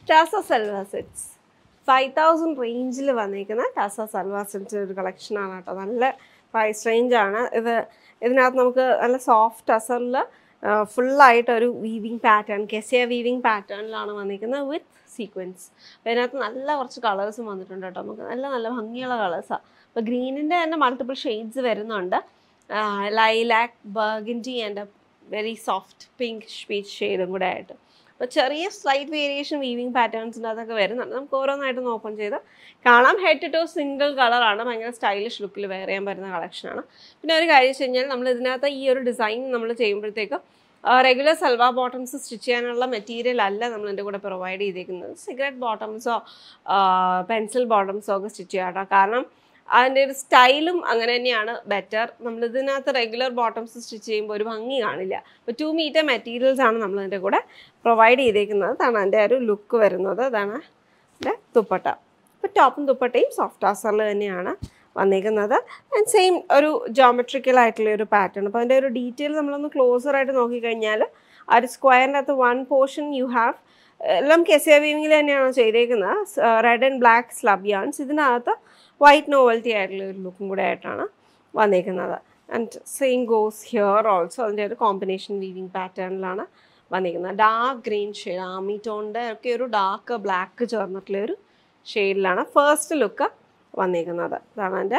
ടാസ salwar sets five thousand റേഞ്ചിൽ വന്നിരിക്കുന്ന ടാസ Salwa സെറ്റ്സിൻ്റെ ഒരു കളക്ഷനാണ് കേട്ടോ നല്ല പ്രൈസ് റേഞ്ചാണ് ഇത് ഇതിനകത്ത് നമുക്ക് നല്ല സോഫ്റ്റ് ടസറിൽ ഫുള്ളായിട്ട് ഒരു വീവിങ് പാറ്റേൺ കെസിയ വീവിങ് പാറ്റേണിലാണ് വന്നിരിക്കുന്നത് വിത്ത് സീക്വൻസ് അതിനകത്ത് നല്ല കുറച്ച് കളേഴ്സും വന്നിട്ടുണ്ട് കേട്ടോ നമുക്ക് നല്ല നല്ല ഭംഗിയുള്ള കളേഴ്സാണ് അപ്പോൾ ഗ്രീനിൻ്റെ തന്നെ മൾട്ടിപ്പിൾ ഷെയ്ഡ്സ് വരുന്നുണ്ട് lilac burgundy and very soft pink peach ഷെയ്ഡും കൂടെ ആയിട്ട് അപ്പോൾ ചെറിയ സ്ലൈറ്റ് വേരിയേഷൻ വീവിങ് പാറ്റേൺസിൻ്റെ അതൊക്കെ വരുന്നുണ്ട് നമുക്ക് ഓരോന്നായിട്ട് ഓപ്പൺ ചെയ്ത് കാണാം ഹെഡ് ടു സിംഗിൾ കളറാണ് ഭയങ്കര സ്റ്റൈലിഷ് ലുക്കിൽ വെയർ ചെയ്യാൻ പറ്റുന്ന കളക്ഷനാണ് പിന്നെ ഒരു കാര്യം വെച്ച് കഴിഞ്ഞാൽ നമ്മൾ ഇതിനകത്ത് ഈ ഒരു ഡിസൈൻ നമ്മൾ ചെയ്യുമ്പോഴത്തേക്ക് റെഗുലർ സൽവാ ബോട്ടംസ് സ്റ്റിച്ച് ചെയ്യാനുള്ള മെറ്റീരിയൽ അല്ല നമ്മൾ എൻ്റെ കൂടെ പ്രൊവൈഡ് ചെയ്തേക്കുന്നത് സിഗരറ്റ് ബോട്ടംസോ പെൻസിൽ ബോട്ടംസോ ഒക്കെ സ്റ്റിച്ച് ചെയ്യാം കേട്ടോ കാരണം അതിൻ്റെ ഒരു സ്റ്റൈലും അങ്ങനെ തന്നെയാണ് ബെറ്റർ നമ്മൾ ഇതിനകത്ത് റെഗുലർ ബോട്ടംസ് സ്റ്റിച്ച് ചെയ്യുമ്പോൾ ഒരു ഭംഗി കാണില്ല അപ്പോൾ ടു മീറ്റർ മെറ്റീരിയൽസ് ആണ് നമ്മൾ അതിൻ്റെ കൂടെ പ്രൊവൈഡ് ചെയ്തേക്കുന്നത് അതാണ് അതിൻ്റെ ഒരു ലുക്ക് വരുന്നത് അതാണ് എൻ്റെ ദുപ്പട്ട ഇപ്പോൾ ടോപ്പും ദുപ്പട്ടയും സോഫ്റ്റ് ആസറിൽ തന്നെയാണ് വന്നിരിക്കുന്നത് ആൻഡ് സെയിം ഒരു ജോമെട്രിക്കൽ ആയിട്ടുള്ള ഒരു പാറ്റേൺ അപ്പോൾ അതിൻ്റെ ഒരു ഡീറ്റെയിൽ നമ്മളൊന്ന് ക്ലോസർ ആയിട്ട് നോക്കിക്കഴിഞ്ഞാൽ ആ ഒരു സ്ക്വയറിൻ്റെ അകത്ത് വൺ പോർഷൻ യു ഹാവ് എല്ലാം കെസിയ വീവിങ്ങിൽ തന്നെയാണ് ചെയ്തേക്കുന്നത് red and black slub yarns ഇതിനകത്ത് വൈറ്റ് നോവൽറ്റി ആയിട്ടുള്ള ഒരു ലുക്കും കൂടെ ആയിട്ടാണ് വന്നിരിക്കുന്നത് and same goes here also അതിൻ്റെ ഒരു കോമ്പിനേഷൻ വീവിങ് പാറ്റേണിലാണ് വന്നിരിക്കുന്നത് ഡാർക്ക് ഗ്രീൻ ഷെയ്ഡ് ആമി ടോണിൻ്റെ ഒക്കെ ഒരു ഡാർക്ക് ബ്ലാക്ക് ചേർന്നിട്ടുള്ള ഒരു ഷെയ്ഡിലാണ് ഫസ്റ്റ് ലുക്ക് വന്നിരിക്കുന്നത് ഇതാണ് എൻ്റെ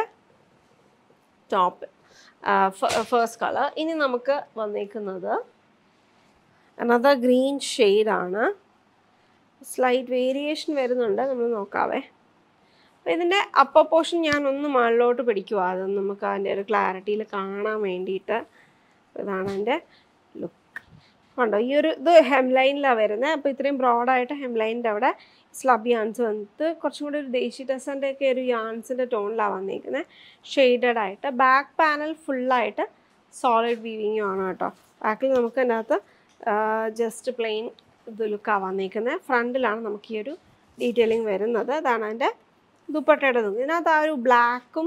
ടോപ്പ് ഫസ്റ്റ് കളർ ഇനി നമുക്ക് വന്നിരിക്കുന്നത് അനദർ ഗ്രീൻ ഷെയ്ഡാണ് സ്ലൈറ്റ് വേരിയേഷൻ വരുന്നുണ്ട് നമ്മൾ നോക്കാവേ അപ്പോൾ ഇതിൻ്റെ അപ്പർ പോർഷൻ ഞാൻ ഒന്ന് മുകളിലോട്ട് പിടിക്കുക അത് നമുക്ക് അതിൻ്റെ ഒരു ക്ലാരിറ്റിയിൽ കാണാൻ വേണ്ടിയിട്ട് ഇതാണ് എൻ്റെ ലുക്ക് ഉണ്ടോ ഈ ഒരു ഇത് ഹെംലൈനിലാണ് വരുന്നത് അപ്പോൾ ഇത്രയും ബ്രോഡായിട്ട് ഹെംലൈനിൻ്റെ അവിടെ സ്ലബ് യാൻസ് വന്നിട്ട് കുറച്ചും കൂടി ഒരു ദേശി ടെസൻ്റെ ഒക്കെ ഒരു യാൻസിൻ്റെ ടോണിലാണ് വന്നിരിക്കുന്നത് ഷെയ്ഡഡ് ആയിട്ട് ബാക്ക് പാനൽ ഫുള്ളായിട്ട് സോളിഡ് വീവിങ്ങും ആണ് കേട്ടോ ബാക്കിൽ നമുക്ക് അതിനകത്ത് ജസ്റ്റ് പ്ലെയിൻ ഇത് ലുക്കാണ് വന്നിരിക്കുന്നത് ഫ്രണ്ടിലാണ് നമുക്ക് ഈ ഒരു ഡീറ്റെയിലിംഗ് വരുന്നത് അതാണ് അതിൻ്റെ ദുപ്പട്ടയുടെ തുക ഇതിനകത്ത് ആ ഒരു ബ്ലാക്കും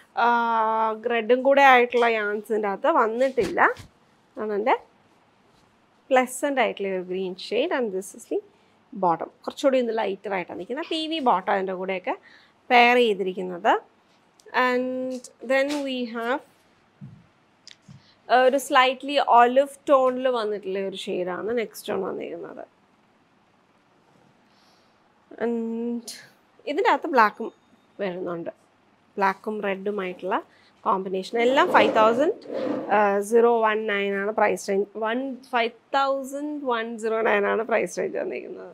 റെഡും കൂടെ ആയിട്ടുള്ള യാൻസിൻ്റെ അകത്ത് വന്നിട്ടില്ല അതാണ് എൻ്റെ പ്ലസൻ്റ് ആയിട്ടുള്ള ഒരു green shade and this is the bottom കുറച്ചുകൂടി ഒന്ന് ലൈറ്ററായിട്ടാണ് നിൽക്കുന്നത് പി വി ബോട്ടം അതിൻ്റെ കൂടെയൊക്കെ പെയർ ചെയ്തിരിക്കുന്നത് ആൻഡ് ദെൻ വി ഹാവ് ഒരു സ്ലൈറ്റ്ലി ഒലിവ് ടോണിൽ വന്നിട്ടുള്ള ഒരു ഷെയ്ഡാണ് നെക്സ്റ്റ് ടോൺ വന്നിരിക്കുന്നത് ആൻഡ് ഇതിൻ്റെ അകത്ത് ബ്ലാക്കും വരുന്നുണ്ട് ബ്ലാക്കും റെഡുമായിട്ടുള്ള കോമ്പിനേഷൻ എല്ലാം five thousand zero one nine ആണ് price range one five thousand one zero nine ആണ് പ്രൈസ് റേഞ്ച് വന്നിരിക്കുന്നത്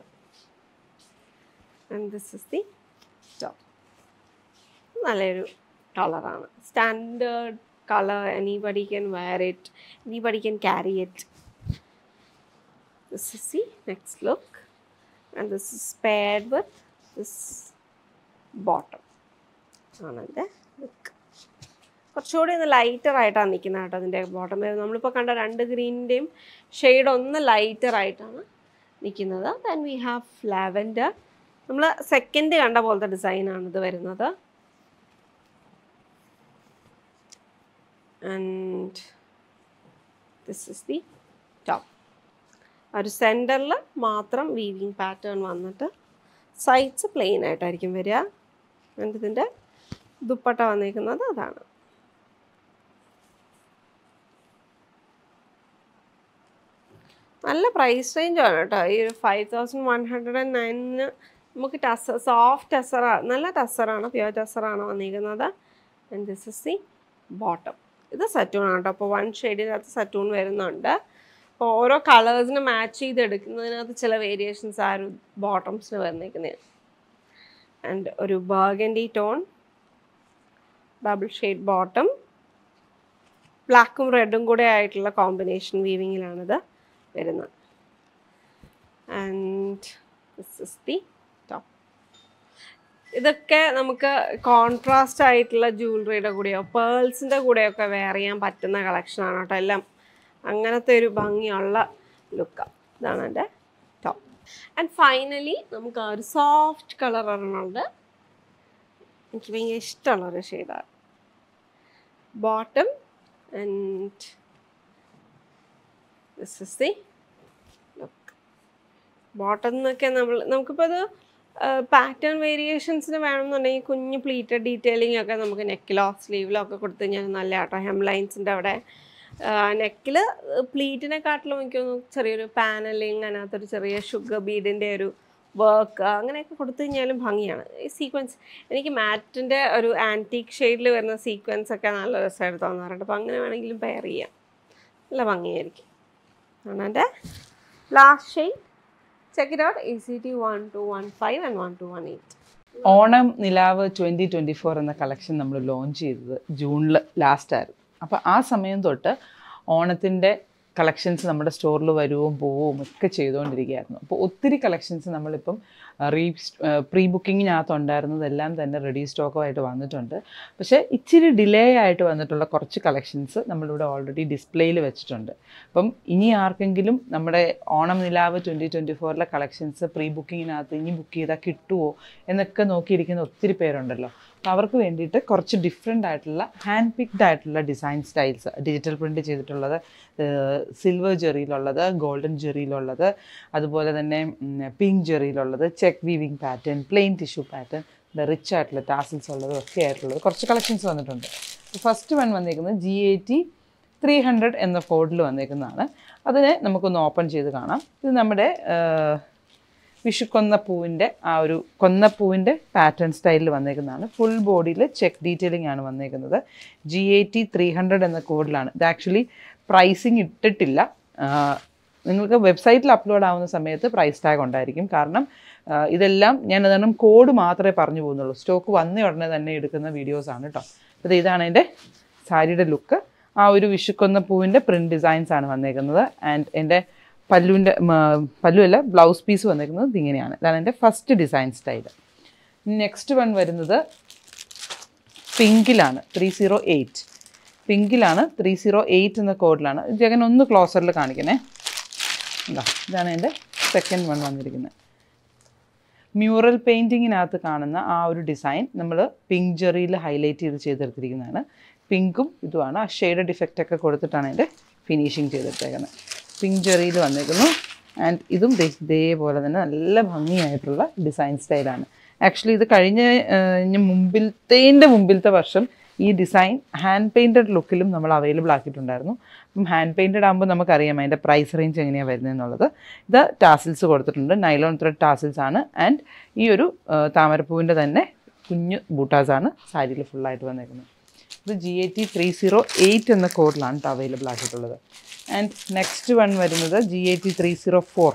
and this is the top നല്ലൊരു കളറാണ് standard colour anybody can wear it anybody can carry it this is the next look and this is paired with this bottom ആണ് എൻ്റെ look കുറച്ചുകൂടി ഒന്ന് lighter ആയിട്ടാണ് നിൽക്കുന്നത് കേട്ടോ അതിൻ്റെ ബോട്ടം നമ്മളിപ്പോൾ കണ്ട രണ്ട് ഗ്രീനിൻ്റെയും ഷെയ്ഡ് ഒന്ന് ലൈറ്റർ ആയിട്ടാണ് നിൽക്കുന്നത് ദെൻ വി ഹാവ് ലാവൻഡർ നമ്മൾ സെക്കൻഡ് കണ്ട പോലത്തെ ഡിസൈനാണ് ഇത് വരുന്നത് and this is the top ഒരു സെൻറ്ററിൽ മാത്രം വീവിങ് പാറ്റേൺ വന്നിട്ട് സൈഡ്സ് പ്ലെയിൻ ആയിട്ടായിരിക്കും വരിക എന്നിട്ട് ഇതിൻ്റെ ദുപ്പട്ട വന്നിരിക്കുന്നത് അതാണ് നല്ല പ്രൈസ് റേഞ്ചാണ് കേട്ടോ ഈ ഒരു five thousand one hundred and നയനിന് നമുക്ക് ടസർ സോഫ്റ്റ് ടസറാണ് നല്ല ടസറാണ് പ്യുവർ ടസറാണ് വന്നിരിക്കുന്നത് and this is the bottom ഇത് സറ്റൂൺ ആണ് കേട്ടോ അപ്പോൾ വൺ ഷെയ്ഡിനകത്ത് സറ്റൂൺ വരുന്നുണ്ട് അപ്പോൾ ഓരോ കളേഴ്സിന് മാച്ച് ചെയ്ത് എടുക്കുന്നതിനകത്ത് ചില വേരിയേഷൻസ് ആ ഒരു ബോട്ടംസിന് വന്നിരിക്കുന്നത് ആൻഡ് ഒരു burgundy tone double shade bottom ബ്ലാക്കും റെഡും കൂടെ ആയിട്ടുള്ള കോമ്പിനേഷൻ വീവിങ്ങിലാണിത് വരുന്നത് and this is the top ഇതൊക്കെ നമുക്ക് കോൺട്രാസ്റ്റ് ആയിട്ടുള്ള ജ്വല്ലറിയുടെ കൂടെയോ പേൾസിൻ്റെ കൂടെയൊക്കെ വെയർ ചെയ്യാൻ പറ്റുന്ന കളക്ഷനാണ് കേട്ടോ എല്ലാം അങ്ങനത്തെ ഒരു ഭംഗിയുള്ള ലുക്കാണ് ഇതാണ് എൻ്റെ ടോപ്പ് ആൻഡ് ഫൈനലി നമുക്ക് ആ ഒരു സോഫ്റ്റ് കളർ ഒരെണ്ണമുണ്ട് എനിക്ക് ഭയങ്കര ഇഷ്ടമുള്ളൊരു ഷെയ്ഡാണ് bottom and this is the look bottom എന്നൊക്കെ നമ്മൾ നമുക്കിപ്പോൾ അത് പാറ്റേൺ വേരിയേഷൻസിന് വേണമെന്നുണ്ടെങ്കിൽ കുഞ്ഞ് പ്ലീറ്റഡ് ഡീറ്റെയിലിംഗ് ഒക്കെ നമുക്ക് നെക്കിലോ സ്ലീവിലോ ഒക്കെ കൊടുത്തു കഴിഞ്ഞാൽ നല്ല കേട്ടോ ഹെം ലൈൻസിൻ്റെ അവിടെ നെക്കിൽ പ്ലീറ്റിനെക്കാട്ടിലും എനിക്ക് തോന്നുന്നു ചെറിയൊരു പാനലിങ് അതിനകത്തൊരു ചെറിയ ഷുഗർ ബീഡിൻ്റെ ഒരു വർക്ക് അങ്ങനെയൊക്കെ കൊടുത്തു കഴിഞ്ഞാലും ഭംഗിയാണ് ഈ സീക്വൻസ് എനിക്ക് മാറ്റിൻ്റെ ഒരു ആൻറ്റീക്ക് ഷെയ്ഡിൽ വരുന്ന സീക്വൻസ് ഒക്കെ നല്ല രസമായിട്ട് തോന്നാറുണ്ട് അപ്പോൾ അങ്ങനെ വേണമെങ്കിലും പെയർ ചെയ്യാം നല്ല ഭംഗിയായിരിക്കും ആണ് എൻ്റെ last shade check it out A C T one two one five and one two one eight Onam Nilavu twenty twenty four എന്ന കളക്ഷൻ നമ്മൾ ലോഞ്ച് ചെയ്തത് ജൂണിൽ ലാസ്റ്റ് ആയിരുന്നു അപ്പോൾ ആ സമയം തൊട്ട് ഓണത്തിൻ്റെ കളക്ഷൻസ് നമ്മുടെ സ്റ്റോറിൽ വരുവും പോവും ഒക്കെ ചെയ്തുകൊണ്ടിരിക്കുകയായിരുന്നു അപ്പോൾ ഒത്തിരി കളക്ഷൻസ് നമ്മളിപ്പം റീ പ്രീ ബുക്കിങ്ങിനകത്ത് ഉണ്ടായിരുന്നതെല്ലാം തന്നെ റെഡി സ്റ്റോക്കുമായിട്ട് വന്നിട്ടുണ്ട് പക്ഷേ ഇച്ചിരി ഡിലേ ആയിട്ട് വന്നിട്ടുള്ള കുറച്ച് കളക്ഷൻസ് നമ്മളിവിടെ ഓൾറെഡി ഡിസ്പ്ലേയിൽ വെച്ചിട്ടുണ്ട് അപ്പം ഇനി ആർക്കെങ്കിലും നമ്മുടെ ഓണം നിലാവ് ട്വൻറ്റി ട്വൻറ്റി ഫോറിലെ കളക്ഷൻസ് പ്രീ ബുക്കിങ്ങിനകത്ത് ഇനി ബുക്ക് ചെയ്താൽ കിട്ടുമോ എന്നൊക്കെ നോക്കിയിരിക്കുന്ന ഒത്തിരി പേരുണ്ടല്ലോ അപ്പോൾ അവർക്ക് വേണ്ടിയിട്ട് കുറച്ച് ഡിഫറെൻ്റ് ആയിട്ടുള്ള ഹാൻഡ് പിക്ഡ് ആയിട്ടുള്ള ഡിസൈൻ സ്റ്റൈൽസ് ഡിജിറ്റൽ പ്രിൻറ്റ് ചെയ്തിട്ടുള്ളത് സിൽവർ ജെറിയിലുള്ളത് ഗോൾഡൻ ജെറിയിലുള്ളത് അതുപോലെ തന്നെ പിങ്ക് ജെറിയിലുള്ളത് check weaving pattern plain tissue pattern rich ആയിട്ടുള്ള ടാസിൽസ് ഉള്ളതും ഒക്കെ ആയിട്ടുള്ളത് കുറച്ച് കളക്ഷൻസ് വന്നിട്ടുണ്ട് ഫസ്റ്റ് വൺ വന്നിരിക്കുന്നത് G A T three hundred എന്ന ഫോൾഡിൽ വന്നേക്കുന്നതാണ് അതിനെ നമുക്കൊന്ന് ഓപ്പൺ ചെയ്ത് കാണാം ഇത് നമ്മുടെ വിഷുക്കൊന്നപ്പൂവിൻ്റെ ആ ഒരു കൊന്നപ്പൂവിൻ്റെ പാറ്റേൺ സ്റ്റൈലിൽ വന്നേക്കുന്നതാണ് ഫുൾ ബോഡിയിൽ ചെക്ക് ഡീറ്റെയിലിംഗ് ആണ് വന്നേക്കുന്നത് G A T three hundred എന്ന കോഡിലാണ് ഇത് ആക്ച്വലി പ്രൈസിങ് ഇട്ടിട്ടില്ല ആ, നിങ്ങൾക്ക് വെബ്സൈറ്റിൽ അപ്ലോഡ് ആവുന്ന സമയത്ത് പ്രൈസ് ടാഗ് ഉണ്ടായിരിക്കും കാരണം ആ, ഇതെല്ലാം ഞാൻ അതാണ് കോഡ് മാത്രമേ പറഞ്ഞു പോകുന്നുള്ളൂ സ്റ്റോക്ക് വന്ന ഉടനെ തന്നെ എടുക്കുന്ന വീഡിയോസാണ് കേട്ടോ അപ്പോൾ ഇതാണ് എൻ്റെ സാരിയുടെ ലുക്ക് ആ ഒരു വിഷുക്കൊന്ന പൂവിൻ്റെ പ്രിൻറ്റ് ഡിസൈൻസ് ആണ് വന്നേക്കുന്നത് ആൻഡ് എൻ്റെ പല്ലുവിൻ്റെ പല്ലുവല്ല ബ്ലൗസ് പീസ് വന്നേക്കുന്നത് ഇതിങ്ങനെയാണ് ഇതാണ് എൻ്റെ first design style next one വരുന്നത് പിങ്കിലാണ് ത്രീ സീറോ എയ്റ്റ് പിങ്കിലാണ് ത്രീ സീറോ എയ്റ്റ് എന്ന കോഡിലാണ് ജഗൻ ഒന്ന് ക്ലോസറിൽ കാണിക്കണേ എന്താ ഇതാണ് എൻ്റെ സെക്കൻഡ് വൺ വന്നിരിക്കുന്നത് മ്യൂറൽ പെയിൻറ്റിങ്ങിനകത്ത് കാണുന്ന ആ ഒരു ഡിസൈൻ നമ്മൾ പിങ്ക് ജെറിയിൽ ഹൈലൈറ്റ് ചെയ്ത് ചെയ്തെടുത്തിരിക്കുന്നതാണ് പിങ്കും ഇതുമാണ് ആ ഷെയ്ഡ് ഡിഫക്റ്റ് ഒക്കെ കൊടുത്തിട്ടാണ് എൻ്റെ ഫിനിഷിങ് ചെയ്തെടുത്തേക്കുന്നത് പിങ്ക് ജെറിയിൽ വന്നേക്കുന്നു ആൻഡ് ഇതും ദേ- ഇതേപോലെ തന്നെ നല്ല ഭംഗിയായിട്ടുള്ള ഡിസൈൻ സ്റ്റൈലാണ് ആക്ച്വലി ഇത് കഴിഞ്ഞ ഏഹ്, ഇനി മുമ്പിലത്തേൻ്റെ മുമ്പിലത്തെ വർഷം ഈ ഡിസൈൻ ഹാൻഡ് പെയിൻറ്റഡ് ലുക്കിലും നമ്മൾ അവൈലബിൾ ആക്കിയിട്ടുണ്ടായിരുന്നു അപ്പം ഹാൻഡ് പെയിൻറ്റഡ് ആകുമ്പോൾ നമുക്കറിയാം അതിൻ്റെ പ്രൈസ് റേഞ്ച് എങ്ങനെയാണ് വരുന്നതെന്നുള്ളത് ഇത് ടാസിൽസ് കൊടുത്തിട്ടുണ്ട് നൈലോൺ ത്രെഡ് ടാസിൽസ് ആണ് ആൻഡ് ഈ ഒരു ആ, താമരപ്പൂവിൻ്റെ തന്നെ കുഞ്ഞു ബൂട്ടാസാണ് സാരിയിൽ ഫുള്ളായിട്ട് വന്നേക്കുന്നത് ഇത് G A T three zero eight എന്ന കോഡിലാണ് ഇത് അവൈലബിൾ ആക്കിയിട്ടുള്ളത് ആൻഡ് നെക്സ്റ്റ് വൺ വരുന്നത് G A T three zero four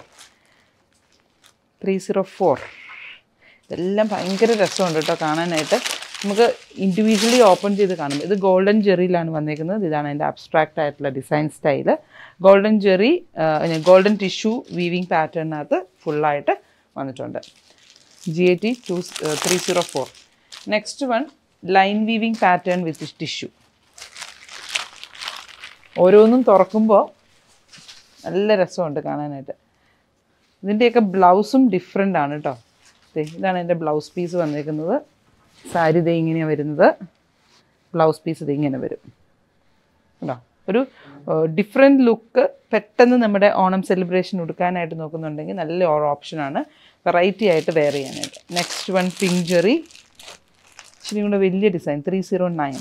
three zero four ഇതെല്ലാം ഭയങ്കര രസമുണ്ട് കേട്ടോ കാണാനായിട്ട് നമുക്ക് ഇൻഡിവിജ്വലി ഓപ്പൺ ചെയ്ത് കാണും ഇത് ഗോൾഡൻ ജെറിയിലാണ് വന്നേക്കുന്നത് ഇതാണ് എൻ്റെ അബ്സ്ട്രാക്റ്റ് ആയിട്ടുള്ള design style golden zari golden tissue weaving പാറ്റേണിനകത്ത് ഫുള്ളായിട്ട് വന്നിട്ടുണ്ട് G A T two three zero four next one line weaving pattern with tissue ഓരോന്നും തുറക്കുമ്പോൾ നല്ല രസമുണ്ട് കാണാനായിട്ട് ഇതിൻ്റെയൊക്കെ ബ്ലൗസും ഡിഫറെൻ്റ് ആണ് കേട്ടോ ദേ, ഇതാണ് എൻ്റെ ബ്ലൗസ് പീസ് വന്നേക്കുന്നത് സാരി ദേ ഇങ്ങനെയാണ് വരുന്നത് ബ്ലൗസ് പീസ് ഇത് ഇങ്ങനെ വരും കേട്ടോ ഒരു ഡിഫറെൻറ്റ് ലുക്ക് പെട്ടെന്ന് നമ്മുടെ ഓണം സെലിബ്രേഷൻ ഉടുക്കാനായിട്ട് നോക്കുന്നുണ്ടെങ്കിൽ നല്ല ഒരു ഓപ്ഷനാണ് വെറൈറ്റി ആയിട്ട് വെയർ ചെയ്യാനായിട്ട് നെക്സ്റ്റ് വൺ പിങ്ക് ജെറി ഇച്ചിരി കൂടെ വലിയ ഡിസൈൻ ത്രീ സീറോ നയൻ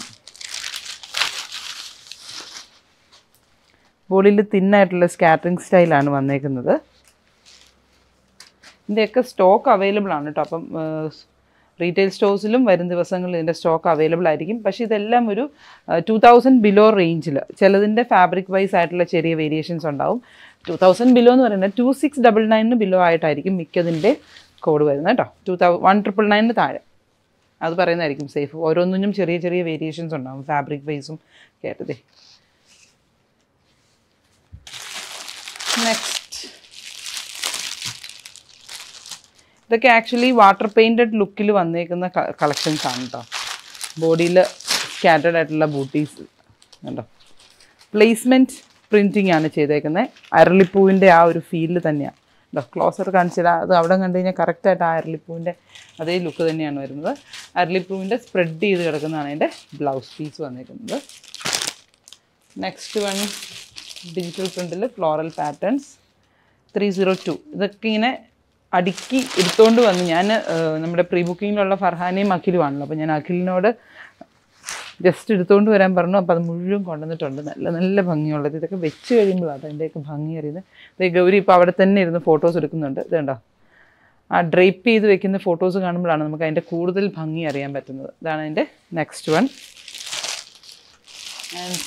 ബോഡിയിൽ തിന്നായിട്ടുള്ള സ്കാറ്ററിങ് സ്റ്റൈലാണ് വന്നേക്കുന്നത് ഇതിൻ്റെയൊക്കെ സ്റ്റോക്ക് അവൈലബിൾ ആണ് കേട്ടോ അപ്പം റീറ്റെയിൽ സ്റ്റോഴ്സിലും വരും ദിവസങ്ങളിൽ ഇതിൻ്റെ സ്റ്റോക്ക് അവൈലബിൾ ആയിരിക്കും പക്ഷേ ഇതെല്ലാം ഒരു ടു തൗസൻഡ് ബിലോ റേഞ്ചിൽ ചിലതിൻ്റെ ഫാബ്രിക് വൈസ് ആയിട്ടുള്ള ചെറിയ വേരിയേഷൻസ് ഉണ്ടാവും ടു തൗസൻഡ് ബിലോ എന്ന് പറയുന്നത് ടു സിക്സ് ഡബിൾ നയനിന് ബിലോ ആയിട്ടായിരിക്കും മിക്കതിൻ്റെ കോഡ് വരുന്നത് കേട്ടോ ടു തൗ വൺ ട്രിപ്പിൾ നയനിന് താഴെ അത് പറയുന്നതായിരിക്കും സേഫ് ഓരോന്നിനും ചെറിയ ചെറിയ വേരിയേഷൻസ് ഉണ്ടാവും ഫാബ്രിക് വൈസും കേട്ടതേ നെക്സ്റ്റ് ഇതൊക്കെ ആക്ച്വലി വാട്ടർ പെയിൻറ്റഡ് ലുക്കിൽ വന്നേക്കുന്ന കളക്ഷൻസ് ആണ് കേട്ടോ ബോഡിയിൽ സ്കാറ്റേഡ് ആയിട്ടുള്ള ബൂട്ടീസ് കണ്ടോ പ്ലേസ്മെൻറ്റ് പ്രിൻറ്റിംഗ് ആണ് ചെയ്തേക്കുന്നത് അരളിപ്പൂവിൻ്റെ ആ ഒരു ഫീലിൽ തന്നെയാണ് കേട്ടോ ക്ലോസർ കാണിച്ചില്ല അത് അവിടെ കണ്ടു കഴിഞ്ഞാൽ കറക്റ്റായിട്ട് ആ അരളിപ്പൂവിൻ്റെ അതേ ലുക്ക് തന്നെയാണ് വരുന്നത് അരളിപ്പൂവിൻ്റെ സ്പ്രെഡ് ചെയ്ത് കിടക്കുന്നതാണ് അതിൻ്റെ ബ്ലൗസ് പീസ് വന്നേക്കുന്നത് നെക്സ്റ്റ് വൺ ഡിജിറ്റൽ പ്രിൻറ്റിൽ floral patterns three zero two ഇതൊക്കെ ഇങ്ങനെ അടുക്കി എടുത്തുകൊണ്ട് വന്ന് ഞാൻ നമ്മുടെ പ്രീ ബുക്കിങ്ങിലുള്ള ഫർഹാനെയും അഖിലുമാണല്ലോ അപ്പോൾ ഞാൻ അഖിലിനോട് ജസ്റ്റ് എടുത്തുകൊണ്ട് വരാൻ പറഞ്ഞു അപ്പോൾ അത് മുഴുവൻ കൊണ്ടുവന്നിട്ടുണ്ട് നല്ല നല്ല ഭംഗിയുള്ളത് ഇതൊക്കെ വെച്ച് കഴിയുമ്പോഴാണ് അതിൻ്റെയൊക്കെ ഭംഗി അറിയുന്നത് ഇത് ഗൗരി ഇപ്പോൾ അവിടെ തന്നെ ഇരുന്ന് ഫോട്ടോസ് എടുക്കുന്നുണ്ട് ഇത് കണ്ടോ ആ ഡ്രേപ്പ് ചെയ്ത് വെക്കുന്ന ഫോട്ടോസ് കാണുമ്പോഴാണ് നമുക്ക് അതിൻ്റെ കൂടുതൽ ഭംഗി അറിയാൻ പറ്റുന്നത് ഇതാണ് അതിൻ്റെ നെക്സ്റ്റ് വൺ ആൻഡ്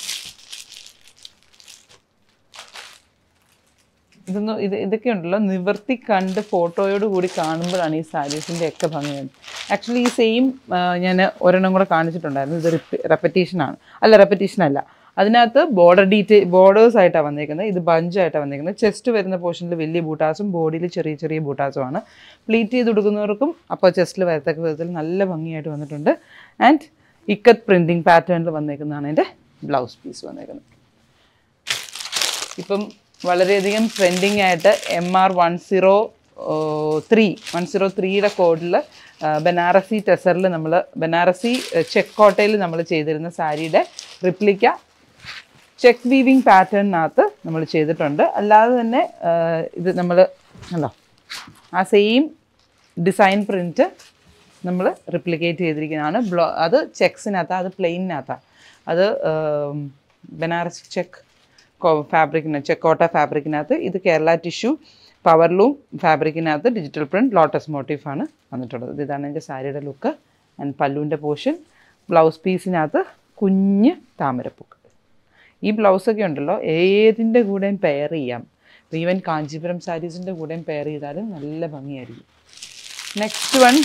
ഇതൊന്നും ഇത് ഇതൊക്കെ ഉണ്ടല്ലോ നിവർത്തി കണ്ട് ഫോട്ടോയോട് കൂടി കാണുമ്പോഴാണ് ഈ സാരീസിൻ്റെ ഒക്കെ ഭംഗി ആക്ച്വലി ഈ സെയിം ഞാൻ ഒരെണ്ണം കൂടെ കാണിച്ചിട്ടുണ്ടായിരുന്നു ഇത് റെപ്പറ്റീഷൻ ആണ് അല്ല റെപ്പറ്റീഷൻ അല്ല അതിനകത്ത് ബോർഡർ ഡീറ്റെയിൽ ബോർഡേഴ്സ് ആയിട്ടാണ് വന്നേക്കുന്നത് ഇത് ബഞ്ചായിട്ടാണ് വന്നേക്കുന്നത് ചെസ്റ്റ് വരുന്ന പോർഷനിൽ വലിയ ബൂട്ടാസും ബോഡിയിൽ ചെറിയ ചെറിയ ബൂട്ടാസുമാണ് പ്ലീറ്റ് ചെയ്ത് കൊടുക്കുന്നവർക്കും അപ്പോൾ ചെസ്റ്റിൽ വരത്തക്ക വിധത്തിൽ നല്ല ഭംഗിയായിട്ട് വന്നിട്ടുണ്ട് ആൻഡ് ഇക്കത്ത് പ്രിൻറ്റിങ് പാറ്റേണിൽ വന്നേക്കുന്നതാണ് എൻ്റെ ബ്ലൗസ് പീസ് വന്നേക്കുന്നത് ഇപ്പം വളരെയധികം ട്രെൻഡിങ് ആയിട്ട് M R one zero three one zero ത്രീയുടെ കോഡിൽ ബനാറസി ടെസറിൽ നമ്മൾ ബനാറസി ചെക്ക് കോട്ടയിൽ നമ്മൾ ചെയ്തിരുന്ന സാരിയുടെ റിപ്ലിക്ക ചെക്ക് വീവിങ് പാറ്റേണിനകത്ത് നമ്മൾ ചെയ്തിട്ടുണ്ട് അല്ലാതെ തന്നെ ആ, ഇത് നമ്മൾ അല്ലോ ആ സെയിം ഡിസൈൻ പ്രിൻറ്റ് നമ്മൾ റിപ്ലിക്കേറ്റ് ചെയ്തിരിക്കുന്നതാണ് ബ്ലോ അത് ചെക്സിനകത്താണ് അത് പ്ലെയിനകത്താണ് അത് ആം, ബനാറസി ചെക്ക് ഫാബ്രിക്കിന് ചെക്കോട്ട ഫാബ്രിക്കിനകത്ത് ഇത് കേരള ടിഷ്യൂ പവർലൂം ഫാബ്രിക്കിനകത്ത് ഡിജിറ്റൽ പ്രിൻറ്റ് ലോട്ടസ് മോട്ടീഫാണ് വന്നിട്ടുള്ളത് ഇതാണ് എൻ്റെ സാരിയുടെ ലുക്ക് ആൻഡ് പല്ലുവിൻ്റെ പോർഷൻ ബ്ലൗസ് പീസിനകത്ത് കുഞ്ഞ് താമരപ്പൂക്കൾ ഈ ബ്ലൗസൊക്കെ ഉണ്ടല്ലോ ഏതിൻ്റെ കൂടെയും പെയർ ചെയ്യാം ഈവൻ കാഞ്ചീപുരം സാരീസിൻ്റെ കൂടെയും പെയർ ചെയ്താലും നല്ല ഭംഗിയായിരിക്കും നെക്സ്റ്റ് വൺ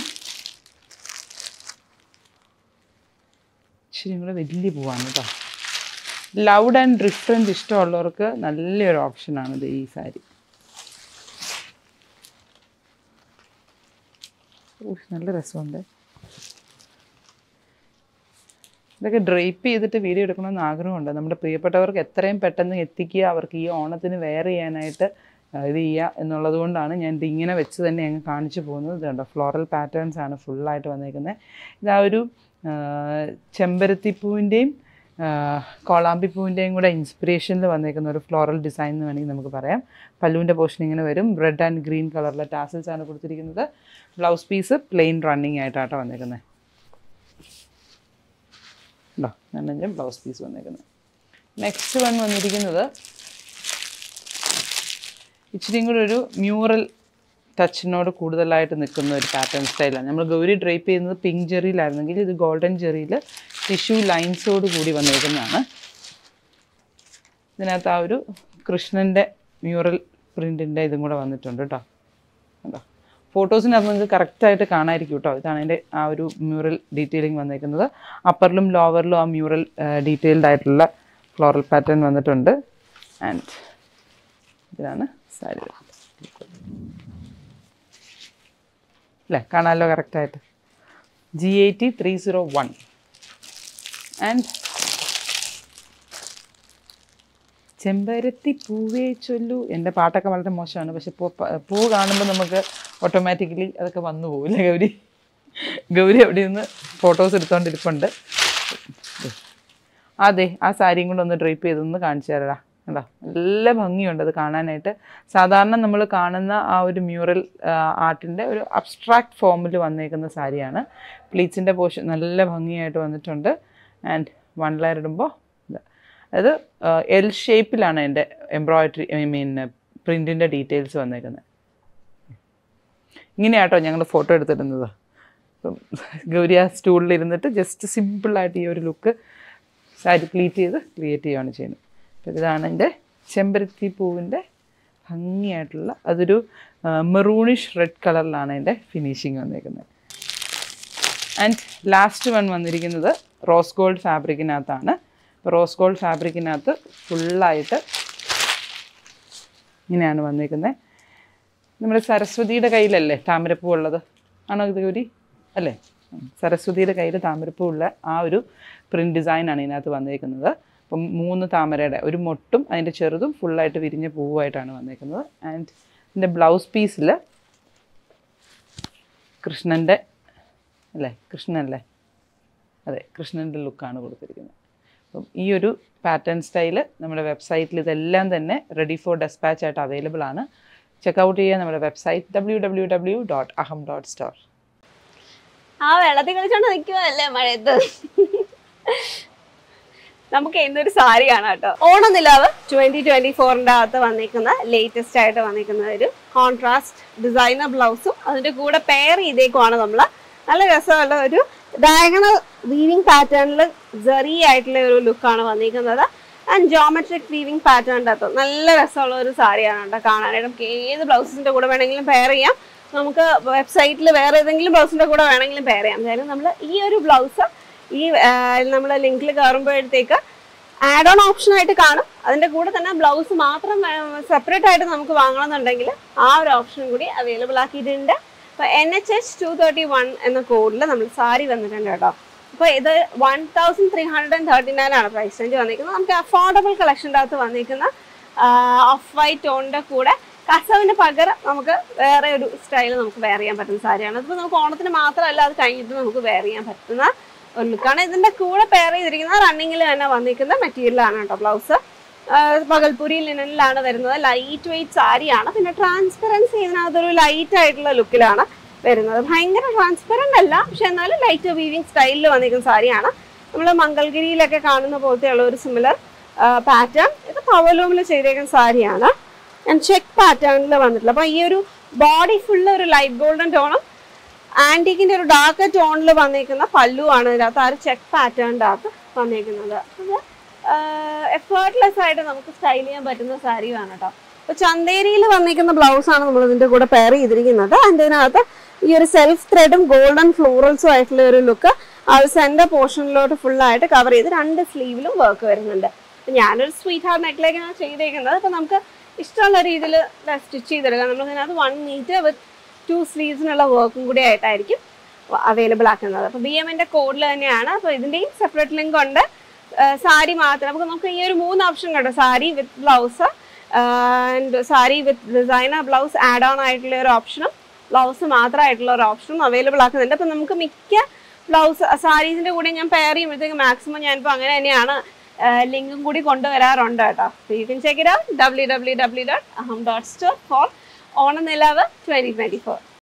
ഇച്ചിരി കൂടെ വലിയ പൂവാണ് കേട്ടോ ലൗഡ് ആൻഡ് ഡിഫറെൻറ്റ് ഇഷ്ടമുള്ളവർക്ക് നല്ലൊരു ഓപ്ഷനാണ് ഇത് ഈ സാരി ഊഹ്, നല്ല രസമുണ്ട് ഇതൊക്കെ ഡ്രേപ്പ് ചെയ്തിട്ട് വീഡിയോ എടുക്കണമെന്ന് ആഗ്രഹമുണ്ട് നമ്മുടെ പ്രിയപ്പെട്ടവർക്ക് എത്രയും പെട്ടെന്ന് എത്തിക്കുക അവർക്ക് ഈ ഓണത്തിന് വെയർ ചെയ്യാനായിട്ട് ആ, ഇത് ചെയ്യുക എന്നുള്ളത് കൊണ്ടാണ് ഞാൻ ഇത് ഇങ്ങനെ വെച്ച് തന്നെ അങ്ങ് കാണിച്ചു പോകുന്നത് ഇത് കണ്ടോ ഫ്ലോറൽ പാറ്റേൺസ് ആണ് ഫുള്ളായിട്ട് വന്നേക്കുന്നത് ഇതാ ഒരു ആ, ചെമ്പരത്തിപ്പൂവിൻ്റെയും കോളാമ്പിപ്പൂവിൻ്റെയും കൂടെ ഇൻസ്പിറേഷനിൽ വന്നേക്കുന്ന ഒരു ഫ്ലോറൽ ഡിസൈൻ എന്ന് വേണമെങ്കിൽ നമുക്ക് പറയാം പല്ലുവിൻ്റെ പോർഷൻ ഇങ്ങനെ വരും റെഡ് ആൻഡ് ഗ്രീൻ കളറിലെ ടാസൽസ് ആണ് കൊടുത്തിരിക്കുന്നത് ബ്ലൗസ് പീസ് പ്ലെയിൻ റണ്ണിങ് ആയിട്ടാട്ടോ വന്നേക്കുന്നത് ഉണ്ടോ ഞാൻ ബ്ലൗസ് പീസ് വന്നേക്കുന്നത് നെക്സ്റ്റ് വൺ വന്നിരിക്കുന്നത് ഇച്ചിരിയും കൂടെ ഒരു മ്യൂറൽ ടച്ചിനോട് കൂടുതലായിട്ട് നിൽക്കുന്ന ഒരു പാറ്റേൺ സ്റ്റൈലാണ് നമ്മൾ ഗൗരി ഡ്രേപ്പ് ചെയ്യുന്നത് പിങ്ക് ജെറിയിലായിരുന്നെങ്കിൽ ഇത് ഗോൾഡൻ ജെറിയിൽ ടിഷ്യൂ ലൈൻസോട് കൂടി വന്നേക്കുന്നതാണ് ഇതിനകത്ത് ആ ഒരു കൃഷ്ണൻ്റെ മ്യൂറൽ പ്രിൻറ്റിൻ്റെ ഇതും കൂടെ വന്നിട്ടുണ്ട് കേട്ടോ കണ്ടോ ഫോട്ടോസിനകത്ത് നിങ്ങൾക്ക് കറക്റ്റായിട്ട് കാണാമായിരിക്കും കേട്ടോ ഇതാണ് അതിൻ്റെ ആ ഒരു മ്യൂറൽ ഡീറ്റെയിലിംഗ് വന്നേക്കുന്നത് അപ്പറിലും ലോവറിലും ആ മ്യൂറൽ ഡീറ്റെയിൽഡ് ആയിട്ടുള്ള ഫ്ലോറൽ പാറ്റേൺ വന്നിട്ടുണ്ട് ആൻഡ് ഇതാണ് സാരി അല്ലേ കാണാമല്ലോ കറക്റ്റായിട്ട് G eighty three zero one and ചെമ്പരത്തി പൂവേ ചൊല്ലു എൻ്റെ പാട്ടൊക്കെ വളരെ മോശമാണ് പക്ഷെ പൂ പൂ കാണുമ്പോൾ നമുക്ക് ഓട്ടോമാറ്റിക്കലി അതൊക്കെ വന്നു പോകില്ലേ ഗൗരി ഗൗരി അവിടെ നിന്ന് ഫോട്ടോസ് എടുത്തോണ്ടിരിപ്പുണ്ട് അതെ ആ സാരിയും കൂടെ ഒന്ന് ഡ്രൈപ്പ് ചെയ്തൊന്ന് കാണിച്ചു തരടാ കണ്ടോ നല്ല ഭംഗിയുണ്ട് അത് കാണാനായിട്ട് സാധാരണ നമ്മൾ കാണുന്ന ആ ഒരു മ്യൂറൽ ആർട്ടിൻ്റെ ഒരു അബ്സ്ട്രാക്ട് ഫോമിൽ വന്നേക്കുന്ന സാരിയാണ് പ്ലീറ്റ്സിൻ്റെ പോർഷൻ നല്ല ഭംഗിയായിട്ട് വന്നിട്ടുണ്ട് ആൻഡ് വൺ ലെയർ ഇടുമ്പോൾ അത് എൽ ഷേപ്പിലാണ് എൻ്റെ എംബ്രോയിഡറി ഐ മീൻ പ്രിൻറ്റിൻ്റെ ഡീറ്റെയിൽസ് വന്നേക്കുന്നത് ഇങ്ങനെയാട്ടോ ഞങ്ങൾ ഫോട്ടോ എടുത്തിടുന്നത് അപ്പം ഗൗരി ആ സ്റ്റൂളിൽ ഇരുന്നിട്ട് ജസ്റ്റ് സിമ്പിളായിട്ട് ഈ ഒരു ലുക്ക് സാരി പ്ലീറ്റ് ചെയ്ത് ക്രിയേറ്റ് ചെയ്യുകയാണ് ചെയ്യുന്നത് അപ്പോൾ ഇതാണ് എൻ്റെ ചെമ്പരത്തി പൂവിൻ്റെ ഭംഗിയായിട്ടുള്ള അതൊരു മെറൂണിഷ് റെഡ് കളറിലാണ് എൻ്റെ ഫിനിഷിങ് വന്നേക്കുന്നത് ആൻഡ് ലാസ്റ്റ് വൺ വന്നിരിക്കുന്നത് റോസ് ഗോൾഡ് ഫാബ്രിക്കിനകത്താണ് റോസ് ഗോൾഡ് ഫാബ്രിക്കിനകത്ത് ഫുള്ളായിട്ട് ഇങ്ങനെയാണ് വന്നേക്കുന്നത് നമ്മുടെ സരസ്വതിയുടെ കയ്യിലല്ലേ താമരപ്പൂ ഉള്ളത് ആണോ ഇത് ഗൗരി അല്ലേ ഉം. സരസ്വതിയുടെ കയ്യിൽ താമരപ്പൂ ഉള്ള ആ ഒരു പ്രിൻറ്റ് ഡിസൈനാണ് ഇതിനകത്ത് വന്നേക്കുന്നത് അപ്പം മൂന്ന് താമരയുടെ ഒരു മൊട്ടും അതിൻ്റെ ചെറുതും ഫുള്ളായിട്ട് വിരിഞ്ഞ പൂവായിട്ടാണ് വന്നേക്കുന്നത് ആൻഡ് ഇതിൻ്റെ ബ്ലൗസ് പീസിൽ കൃഷ്ണൻ്റെ അല്ലേ കൃഷ്ണനല്ലേ അതെ കൃഷ്ണൻ്റെ ലുക്കാണ് കൊടുത്തിരിക്കുന്നത് അപ്പം ഈ ഒരു പാറ്റേൺ സ്റ്റൈല് നമ്മുടെ വെബ്സൈറ്റിൽ ഇതെല്ലാം തന്നെ റെഡി ഫോർ ഡെസ്പാച്ച് ആയിട്ട് അവൈലബിൾ ആണ് ചെക്കൗട്ട് ചെയ്യുക നമ്മുടെ website W W W dot Aham dot store ആ വെള്ളത്തിൽ കളിച്ചോണ്ട് നിൽക്കുവല്ലേ മഴയത്ത് നമുക്ക് ഇന്നൊരു സാരിയാണ് കേട്ടോ ഓണനിലാവ് ട്വന്റി ട്വന്റി ഫോറിന്റെ അകത്ത് വന്നിരിക്കുന്ന ലേറ്റസ്റ്റ് ആയിട്ട് വന്നിരിക്കുന്ന ഒരു കോൺട്രാസ്റ്റ് ഡിസൈനർ ബ്ലൗസും അതിന്റെ കൂടെ പെയർ ചെയ്തേക്കുവാണ് നമ്മൾ നല്ല രസമുള്ള ഒരു ഡയഗണൽ വീവിംഗ് പാറ്റേണിൽ ജെറി ആയിട്ടുള്ള ഒരു ലുക്കാണ് വന്നിരിക്കുന്നത് ആൻഡ് ജോമെട്രിക് വീവിംഗ് പാറ്റേണിൻ്റെ അകത്ത് നല്ല രസമുള്ള ഒരു സാരിയാണ് കേട്ടോ കാണാനായിട്ട് നമുക്ക് ഏത് ബ്ലൗസിന്റെ കൂടെ വേണമെങ്കിലും പെയർ ചെയ്യാം നമുക്ക് വെബ്സൈറ്റിൽ വേറെ ഏതെങ്കിലും ബ്ലൗസിന്റെ കൂടെ വേണമെങ്കിലും പെയർ ചെയ്യാം അതായത് നമ്മൾ ഈ ഒരു ബ്ലൗസ് ഈ നമ്മൾ ലിങ്കിൽ കയറുമ്പോഴത്തേക്ക് ആഡ് ഓൺ ഓപ്ഷൻ ആയിട്ട് കാണും അതിന്റെ കൂടെ തന്നെ ബ്ലൗസ് മാത്രം സെപ്പറേറ്റ് ആയിട്ട് നമുക്ക് വാങ്ങണമെന്നുണ്ടെങ്കിൽ ആ ഒരു ഓപ്ഷൻ കൂടി അവൈലബിൾ ആക്കിയിട്ടുണ്ട് അപ്പോൾ N H H two thirty one എന്ന കോഡിൽ നമ്മൾ സാരി വന്നിട്ടുണ്ട് കേട്ടോ അപ്പോൾ ഇത് one thousand three hundred and thirty nine ആണ് പ്രൈസ് റേഞ്ച് വന്നിരിക്കുന്നത് നമുക്ക് അഫോർഡബിൾ കളക്ഷൻ്റെ അകത്ത് വന്നിരിക്കുന്ന ഓഫ് വൈറ്റ് ടോണിൻ്റെ കൂടെ കസവിന് പകരം നമുക്ക് വേറെ ഒരു സ്റ്റൈൽ നമുക്ക് വെയർ ചെയ്യാൻ പറ്റുന്ന സാരിയാണ് അതിപ്പോൾ നമുക്ക് ഓണത്തിന് മാത്രമല്ല അത് കഴിഞ്ഞിട്ട് നമുക്ക് വെയർ ചെയ്യാൻ പറ്റുന്ന ഒരു ലുക്കാണ് ഇതിൻ്റെ കൂടെ പെയർ ചെയ്തിരിക്കുന്ന റണ്ണിങ്ങിൽ തന്നെ വന്നിരിക്കുന്ന മെറ്റീരിയലാണ് കേട്ടോ ബ്ലൗസ് പകൽപുരി ലിനനിലാണ് വരുന്നത് ലൈറ്റ് വെയിറ്റ് സാരിയാണ് പിന്നെ ട്രാൻസ്പെറൻസി ഇതിനകത്തൊരു ലൈറ്റ് ആയിട്ടുള്ള ലുക്കിലാണ് വരുന്നത് ഭയങ്കര ട്രാൻസ്പെറൻ്റ് അല്ല പക്ഷെ എന്നാലും ലൈറ്റ് വീവിങ് സ്റ്റൈലിൽ വന്നിരിക്കുന്ന സാരിയാണ് നമ്മൾ മംഗൾഗിരിയിലൊക്കെ കാണുന്ന പോലത്തെയുള്ള ഒരു സിമിലർ പാറ്റേൺ ഇത് പവലൂമിൽ ചെയ്തേക്കുന്ന സാരിയാണ് ഞാൻ ചെക്ക് പാറ്റേണിൽ വന്നിട്ടില്ല അപ്പോൾ ഈ ഒരു ബോഡി ഫുള്ള് ഒരു ലൈറ്റ് ഗോൾഡൻ ടോണും ആൻറ്റിക്കിൻ്റെ ഒരു ഡാർക്ക് ടോണിൽ വന്നിരിക്കുന്ന പല്ലുവാണ് ഇതിനകത്ത് ആ ഒരു ചെക്ക് പാറ്റേണിൻ്റെ അകത്ത് വന്നിരിക്കുന്നത് അത് എഫേർട്ട്ലെസ് ആയിട്ട് നമുക്ക് സ്റ്റൈൽ ചെയ്യാൻ പറ്റുന്ന സാരിയാണ് കേട്ടോ അപ്പോൾ ചന്തേരിയിൽ വന്നിരിക്കുന്ന ബ്ലൗസാണ് നമ്മൾ ഇതിൻ്റെ കൂടെ പെയർ ചെയ്തിരിക്കുന്നത് അതിൻ്റെ ഇതിനകത്ത് ഈ ഒരു സെൽഫ് ത്രെഡും ഗോൾഡൻ ഫ്ലോറൽസും ആയിട്ടുള്ള ഒരു ലുക്ക് ആ ഒരു സെൻറ്റർ പോർഷനിലോട്ട് ഫുള്ളായിട്ട് കവർ ചെയ്ത് രണ്ട് സ്ലീവിലും വർക്ക് വരുന്നുണ്ട് അപ്പോൾ ഞാനൊരു സ്വീറ്റ് ഹാർട്ട് നെക്കിലേക്കാണ് ചെയ്തേക്കുന്നത് അപ്പോൾ നമുക്ക് ഇഷ്ടമുള്ള രീതിയിൽ സ്റ്റിച്ച് ചെയ്തെടുക്കാം നമ്മൾ ഇതിനകത്ത് വൺ മീറ്റർ വിത്ത് ടു സ്ലീവ്സിനുള്ള വർക്കും കൂടി ആയിട്ടായിരിക്കും അവൈലബിൾ ആക്കുന്നത് അപ്പോൾ ബി എമ്മിൻ്റെ കോഡിൽ തന്നെയാണ് അപ്പോൾ ഇതിൻ്റെയും സെപ്പറേറ്റ് ലിങ്ക് ഉണ്ട് സാരി മാത്രം നമുക്ക് നമുക്ക് ഈ ഒരു മൂന്ന് ഓപ്ഷൻ കണ്ടോ sari with blouse and sari with designer blouse add on ആയിട്ടുള്ള ഒരു ഓപ്ഷനും ബ്ലൗസ് മാത്രമായിട്ടുള്ള ഒരു ഓപ്ഷനും അവൈലബിൾ ആക്കുന്നുണ്ട് അപ്പം നമുക്ക് മിക്ക ബ്ലൗസ് സാരീസിൻ്റെ കൂടെ ഞാൻ പെയർ ചെയ്യുമ്പോഴത്തേക്ക് മാക്സിമം ഞാനിപ്പോൾ അങ്ങനെ തന്നെയാണ് ലിങ്കും കൂടി കൊണ്ടുവരാറുണ്ട് കേട്ടോ you can check it out W W W dot Aham dot store for Onanilavu twenty twenty four